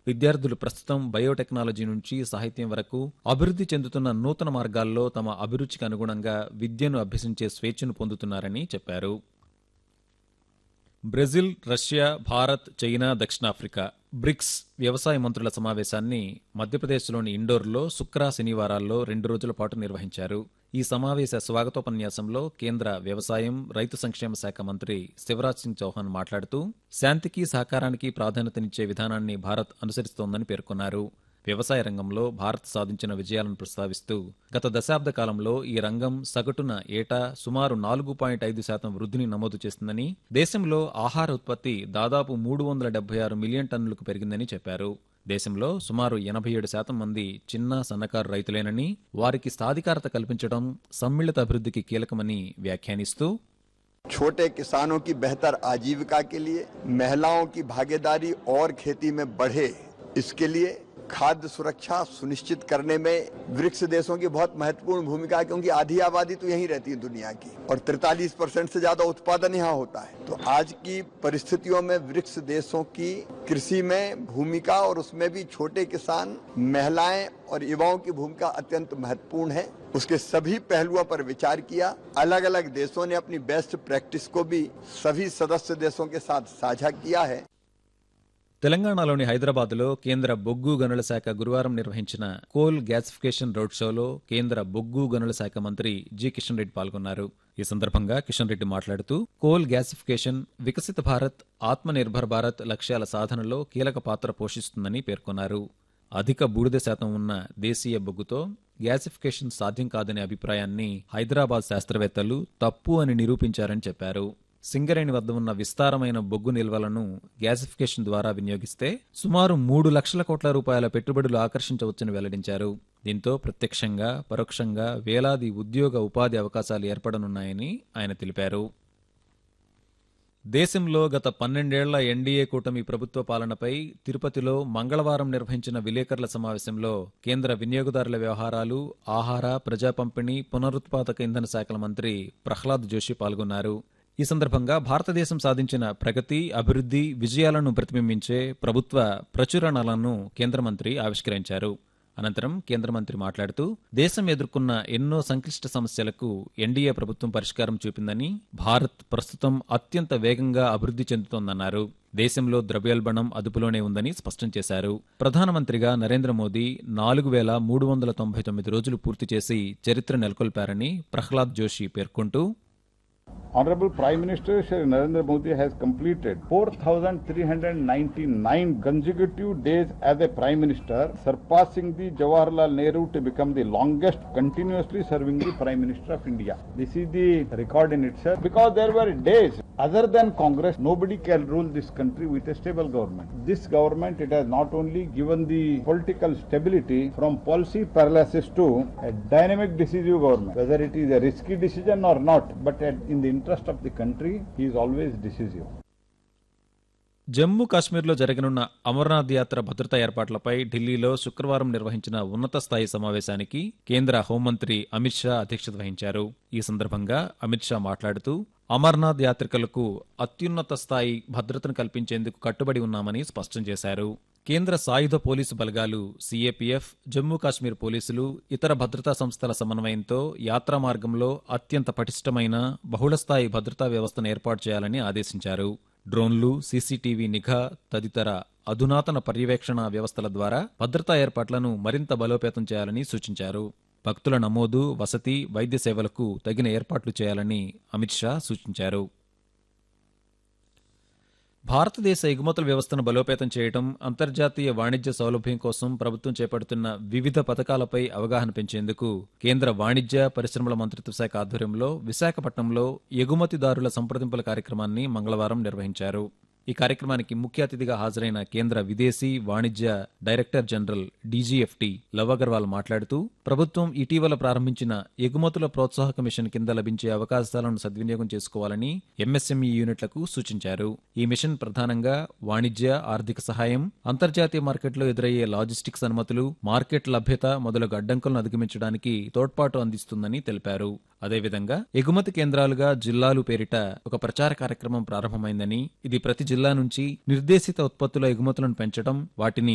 విద్యార్థులు ప్రస్తుతం బయోటెక్నాలజీ నుంచి సాహిత్యం వరకు అభివృద్ధి చెందుతున్న నూతన మార్గాల్లో తమ అభిరుచికి అనుగుణంగా విద్యను అభ్యసించే స్వేచ్ఛను పొందుతున్నారని చెప్పారు బ్రెజిల్ రష్యా భారత్ చైనా దక్షిణాఫ్రికా బ్రిక్స్ వ్యవసాయ మంత్రుల సమావేశాన్ని మధ్యప్రదేశ్లోని ఇండోర్లో శుక్ర శనివారాల్లో రెండు రోజుల పాటు నిర్వహించారు ఈ సమావేశ స్వాగతోపన్యాసంలో కేంద్ర వ్యవసాయం రైతు సంక్షేమ శాఖ మంత్రి శివరాజ్ సింగ్ చౌహాన్ మాట్లాడుతూ శాంతికి సహకారానికి ప్రాధాన్యతనిచ్చే విధానాన్ని భారత్ అనుసరిస్తోందని పేర్కొన్నారు వ్యవసాయ రంగంలో భారత్ సాధించిన విజయాలను ప్రస్తావిస్తూ గత దశాబ్ద కాలంలో ఈ రంగం సగటున ఏటా సుమారు నాలుగు పాయింట్ ఐదు శాతం వృద్ధిని నమోదు చేస్తుందని దేశంలో ఆహార ఉత్పత్తి దాదాపు మూడు వందల డెబ్బై ఆరు మిలియన్ టన్నులకు పెరిగిందని చెప్పారు దేశంలో సుమారు ఎనభై ఏడు శాతం మంది చిన్న సన్నకారు రైతులేనని వారికి సాధికారత కల్పించడం సమ్మిళిత అభివృద్ధికి కీలకమని వ్యాఖ్యానిస్తూ छोटे किसानों की बेहतर आजीविका के लिए महिलाओं की भागीदारी और खेती में बढ़े इसके लिए खाद्य सुरक्षा सुनिश्चित करने में ब्रिक्स देशों की बहुत महत्वपूर्ण भूमिका है क्योंकि आधी आबादी तो यहीं रहती है दुनिया की और 43 परसेंट से ज्यादा उत्पादन यहाँ होता है तो आज की परिस्थितियों में ब्रिक्स देशों की कृषि में भूमिका और उसमें भी छोटे किसान महिलाएं और युवाओं की भूमिका अत्यंत महत्वपूर्ण है उसके सभी पहलुओं पर विचार किया अलग अलग देशों ने अपनी बेस्ट प्रैक्टिस को भी सभी सदस्य देशों के साथ साझा किया है తెలంగాణలోని హైదరాబాద్లో కేంద్ర బొగ్గు గనుల శాఖ గురువారం నిర్వహించిన కోల్ గ్యాసిఫికేషన్ రోడ్ షోలో కేంద్ర బొగ్గు గనుల శాఖ మంత్రి జి కిషన్ రెడ్డి పాల్గొన్నారు ఈ సందర్భంగా కిషన్ రెడ్డి మాట్లాడుతూ కోల్ గ్యాసిఫికేషన్ వికసిత భారత్ ఆత్మనిర్భర్ భారత్ లక్ష్యాల సాధనలో కీలక పాత్ర పోషిస్తుందని పేర్కొన్నారు అధిక బూడిద శాతం ఉన్న దేశీయ బొగ్గుతో గ్యాసిఫికేషన్ సాధ్యం కాదనే అభిప్రాయాన్ని హైదరాబాద్ శాస్త్రవేత్తలు తప్పు అని నిరూపించారని చెప్పారు సింగరేణి వద్ద ఉన్న విస్తారమైన బొగ్గు నిల్వలను గ్యాసిఫికేషన్ ద్వారా వినియోగిస్తే సుమారు మూడు లక్షల కోట్ల రూపాయల పెట్టుబడులు ఆకర్షించవచ్చని వెల్లడించారు దీంతో ప్రత్యక్షంగా పరోక్షంగా వేలాది ఉద్యోగ ఉపాధి అవకాశాలు ఏర్పడనున్నాయని ఆయన తెలిపారు దేశంలో గత పన్నెండేళ్ల ఎన్డీఏ కూటమి ప్రభుత్వ పాలనపై తిరుపతిలో మంగళవారం నిర్వహించిన విలేకరుల సమావేశంలో కేంద్ర వినియోగదారుల వ్యవహారాలు ఆహార ప్రజా పంపిణీ పునరుత్పాదక ఇంధన శాఖల మంత్రి ప్రహ్లాద్ జోషి పాల్గొన్నారు ఈ సందర్భంగా భారతదేశం సాధించిన ప్రగతి అభివృద్ధి విజయాలను ప్రతిబింబించే ప్రభుత్వ ప్రచురణలను కేంద్ర మంత్రి ఆవిష్కరించారు అనంతరం కేంద్ర మంత్రి మాట్లాడుతూ దేశం ఎదుర్కొన్న ఎన్నో సంక్లిష్ట సమస్యలకు ఎన్డీఏ ప్రభుత్వం పరిష్కారం చూపిందని భారత్ ప్రస్తుతం అత్యంత వేగంగా అభివృద్ధి చెందుతోందన్నారు దేశంలో ద్రవ్యోల్బణం అదుపులోనే ఉందని స్పష్టం చేశారు ప్రధానమంత్రిగా నరేంద్ర మోదీ నాలుగు వేల మూడు వందల తొంభై తొమ్మిది రోజులు పూర్తి చేసి చరిత్ర నెలకొల్పారని ప్రహ్లాద్ జోషి పేర్కొంటూ Honorable Prime Minister Shri Narendra Modi has completed 4,399 consecutive days as a Prime Minister, surpassing the Jawaharlal Nehru to become the longest continuously serving the Prime Minister of India. This is the record in itself because there were days other than Congress, nobody can rule this country with a stable government. This government, it has not only given the political stability from policy paralysis to a dynamic decisive government, whether it is a risky decision or not, but at, in the interest of the country, he is always decisive. Jammu కాశ్మీర్లో జరగనున్న అమర్నాథ్ యాత్ర భద్రతా ఏర్పాట్లపై ఢిల్లీలో శుక్రవారం నిర్వహించిన ఉన్నత స్థాయి సమావేశానికి కేంద్ర హోంమంత్రి అమిత్ షా అధ్యక్షత వహించారు ఈ సందర్భంగా అమిత్ షా మాట్లాడుతూ అమర్నాథ్ యాత్రికులకు అత్యున్నత స్థాయి భద్రతను కల్పించేందుకు కట్టుబడి ఉన్నామని స్పష్టం చేశారు కేంద్ర సాయుధ పోలీసు బలగాలు సీఏపీఎఫ్ జమ్మూ కాశ్మీర్ పోలీసులు ఇతర భద్రతా సంస్థల సమన్వయంతో యాత్రా మార్గంలో అత్యంత పటిష్టమైన బహుళస్థాయి భద్రతా వ్యవస్థను ఏర్పాటు చేయాలని ఆదేశించారు డ్రోన్లు సీసీటీవీ నిఘా తదితర అధునాతన పర్యవేక్షణ వ్యవస్థల ద్వారా భద్రతా ఏర్పాట్లను మరింత బలోపేతం చేయాలని సూచించారు భక్తుల నమోదు వసతి వైద్య సేవలకు తగిన ఏర్పాట్లు చేయాలని అమిత్ షా సూచించారు భారతదేశ ఎగుమతుల వ్యవస్థను బలోపేతం చేయడం అంతర్జాతీయ వాణిజ్య సౌలభ్యం కోసం ప్రభుత్వం చేపడుతున్న వివిధ పథకాలపై అవగాహన పెంచేందుకు కేంద్ర వాణిజ్య పరిశ్రమల మంత్రిత్వ శాఖ ఆధ్వర్యంలో విశాఖపట్నంలో ఎగుమతిదారుల సంప్రదింపుల కార్యక్రమాన్ని మంగళవారం నిర్వహించారు ఈ కార్యక్రమానికి ముఖ్య అతిథిగా హాజరైన కేంద్ర విదేశీ వాణిజ్య director general DGFT Lav Agarwal మాట్లాడుతూ ప్రభుత్వం ఇటీవల ప్రారంభించిన ఎగుమతుల ప్రోత్సాహక మిషన్ కింద లభించే అవకాశాలను సద్వినియోగం చేసుకోవాలని ఎంఎస్ఎంఈ యూనిట్లకు సూచించారు ఈ మిషన్ ప్రధానంగా వాణిజ్య ఆర్థిక సహాయం అంతర్జాతీయ మార్కెట్లో ఎదురయ్యే లాజిస్టిక్స్ అనుమతులు మార్కెట్ లభ్యత మొదలగు అడ్డంకులను అధిగమించడానికి తోడ్పాటు అందిస్తుందని తెలిపారు అదేవిధంగా ఎగుమతి కేంద్రాలుగా జిల్లాలు పేరిట ఒక ప్రచార కార్యక్రమం ప్రారంభమైందని ఇది ప్రతి జిల్లా నుంచి నిర్దేశిత ఉత్పత్తుల ఎగుమతులను పెంచడం వాటిని